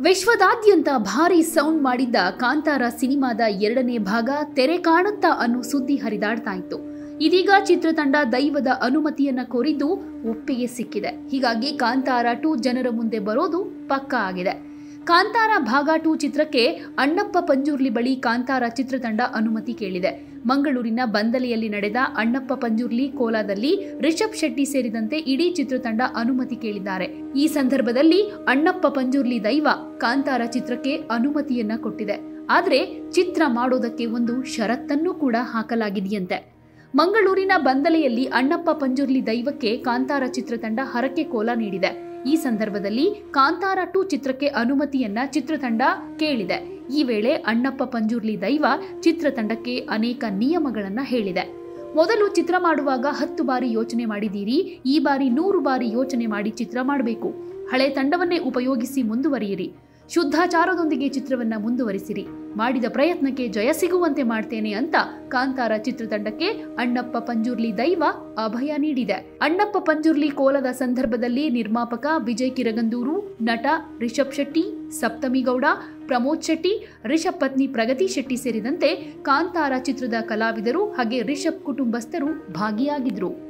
ವಿಶ್ವದಾದ್ಯಂತ ಭಾರಿ ಸೌಂಡ್ ಮಾಡಿದ್ದ ಕಾಂತಾರ ಸಿನಿಮಾದ ಎರಡನೇ ಭಾಗ ತೆರೆ ಕಾಣುತ್ತಾ ಅನ್ನೋ ಸುದ್ದಿ ಹರಿದಾಡ್ತಾ ಇತ್ತು ಇದೀಗ ಚಿತ್ರತಂಡ ದೈವದ ಅನುಮತಿಯನ್ನ ಕೋರಿದ್ದು ಒಪ್ಪಿಗೆ ಸಿಕ್ಕಿದೆ ಹೀಗಾಗಿ ಕಾಂತಾರ ಟು ಜನರ ಮುಂದೆ ಬರೋದು ಪಕ್ಕಾ ಆಗಿದೆ ಕಾಂತಾರ ಭಾಗ ಟು ಚಿತ್ರಕ್ಕೆ ಅಣ್ಣಪ್ಪ ಪಂಜುರ್ಲಿ ಬಳಿ ಕಾಂತಾರ ಚಿತ್ರತಂಡ ಅನುಮತಿ ಕೇಳಿದೆ ಮಂಗಳೂರಿನ ಬಂದಲೆಯಲ್ಲಿ ನಡೆದ ಅಣ್ಣಪ್ಪ ಪಂಜುರ್ಲಿ ಕೋಲಾದಲ್ಲಿ ರಿಷಬ್ ಶೆಟ್ಟಿ ಸೇರಿದಂತೆ ಇಡೀ ಚಿತ್ರತಂಡ ಅನುಮತಿ ಕೇಳಿದ್ದಾರೆ ಈ ಸಂದರ್ಭದಲ್ಲಿ ಅಣ್ಣಪ್ಪ ಪಂಜುರ್ಲಿ ದೈವ ಕಾಂತಾರ ಚಿತ್ರಕ್ಕೆ ಅನುಮತಿಯನ್ನ ಕೊಟ್ಟಿದೆ ಆದ್ರೆ ಚಿತ್ರ ಮಾಡೋದಕ್ಕೆ ಒಂದು ಷರತ್ತನ್ನು ಕೂಡ ಹಾಕಲಾಗಿದೆಯಂತೆ ಮಂಗಳೂರಿನ ಬಂದಲೆಯಲ್ಲಿ ಅಣ್ಣಪ್ಪ ಪಂಜುರ್ಲಿ ದೈವಕ್ಕೆ ಕಾಂತಾರ ಚಿತ್ರತಂಡ ಹರಕೆ ಕೋಲ ನೀಡಿದೆ ಈ ಸಂದರ್ಭದಲ್ಲಿ ಕಾಂತಾರ ಟು ಚಿತ್ರಕ್ಕೆ ಅನುಮತಿಯನ್ನ ಚಿತ್ರತಂಡ ಕೇಳಿದೆ ಈ ವೇಳೆ ಅಣ್ಣಪ್ಪ ಪಂಜುರ್ಲಿ ದೈವ ಚಿತ್ರತಂಡಕ್ಕೆ ಅನೇಕ ನಿಯಮಗಳನ್ನ ಹೇಳಿದೆ ಮೊದಲು ಚಿತ್ರ ಮಾಡುವಾಗ ಹತ್ತು ಬಾರಿ ಯೋಚನೆ ಮಾಡಿದ್ದೀರಿ ಈ ಬಾರಿ ನೂರು ಬಾರಿ ಯೋಚನೆ ಮಾಡಿ ಚಿತ್ರ ಮಾಡಬೇಕು ಹಳೆ ತಂಡವನ್ನೇ ಉಪಯೋಗಿಸಿ ಮುಂದುವರಿಯಿರಿ ಶುದ್ಧಾಚಾರದೊಂದಿಗೆ ಚಿತ್ರವನ್ನ ಮುಂದುವರಿಸಿರಿ ಮಾಡಿದ ಪ್ರಯತ್ನಕ್ಕೆ ಜಯ ಸಿಗುವಂತೆ ಮಾಡ್ತೇನೆ ಅಂತ ಕಾಂತಾರ ಚಿತ್ರತಂಡಕ್ಕೆ ಅಣ್ಣಪ್ಪ ಪಂಜುರ್ಲಿ ದೈವ ಅಭಯ ನೀಡಿದೆ ಅಣ್ಣಪ್ಪ ಪಂಜುರ್ಲಿ ಕೋಲದ ಸಂದರ್ಭದಲ್ಲಿ ನಿರ್ಮಾಪಕ ವಿಜಯ್ ಕಿರಗಂದೂರು ನಟ ರಿಷಬ್ ಶೆಟ್ಟಿ ಸಪ್ತಮಿ ಗೌಡ ಪ್ರಮೋದ್ ಶೆಟ್ಟಿ ರಿಷಬ್ ಪತ್ನಿ ಪ್ರಗತಿ ಶೆಟ್ಟಿ ಸೇರಿದಂತೆ ಕಾಂತಾರ ಚಿತ್ರದ ಕಲಾವಿದರು ಹಾಗೆ ರಿಷಬ್ ಕುಟುಂಬಸ್ಥರು ಭಾಗಿಯಾಗಿದ್ರು